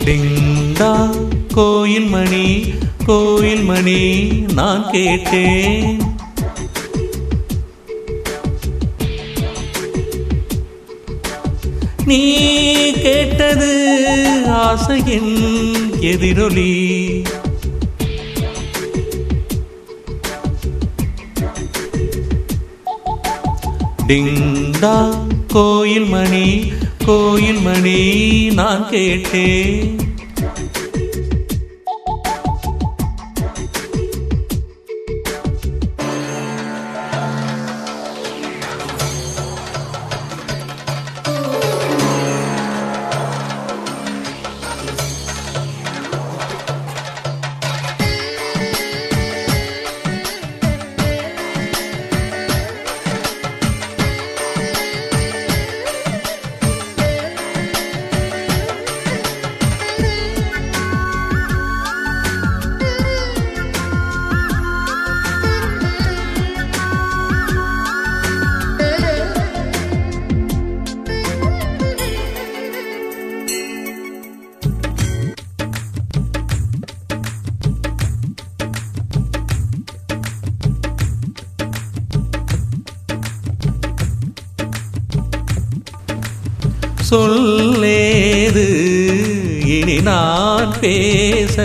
டிங்கா கோயில் மணி கோயில் மணி நான் கேட்டேன் நீ கேட்டது ஆசையின் எதிரொலி டிங்கா கோயில் மணி கோயில் மணி நான் கேட்டேன் சொல்லேது இனி நான் பேச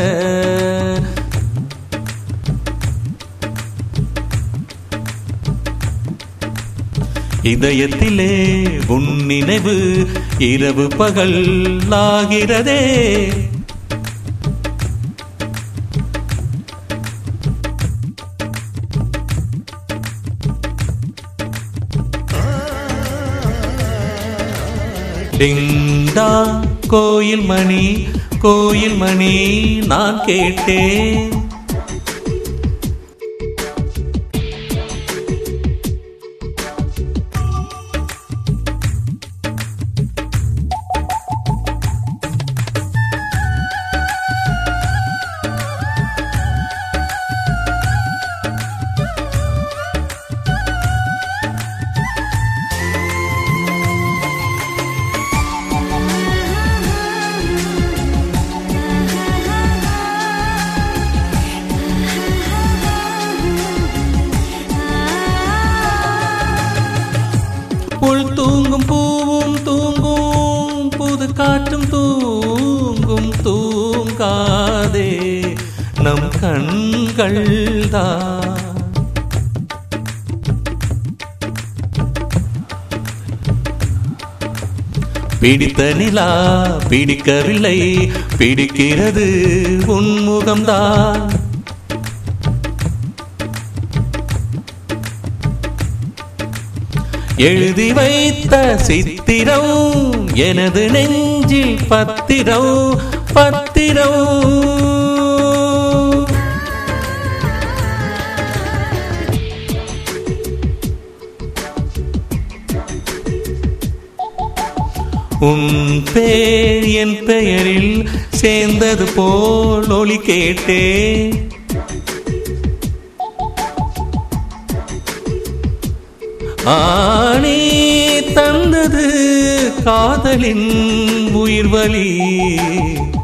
இதயத்திலே உன் நினைவு இரவு பகல் ஆகிறதே டிங்கா கோயில் மணி கோயில் மணி நான் கேட்டேன் புல் தூங்கும் பூவும் தூங்கும் புது காற்றும் தூங்கும் தூங்காதே நம் கண்கள் தான் பிடித்த நிலா பிடிக்கவில்லை பிடிக்கிறது உன்முகம்தான் எழுதி வைத்த சித்திரம் எனது நெஞ்சில் பத்திரம் பத்திரம் உன் பேர் என் பெயரில் சேர்ந்தது போல் ஒளி கேட்டேன் ஆணி தந்தது காதலின் உயிர் வலி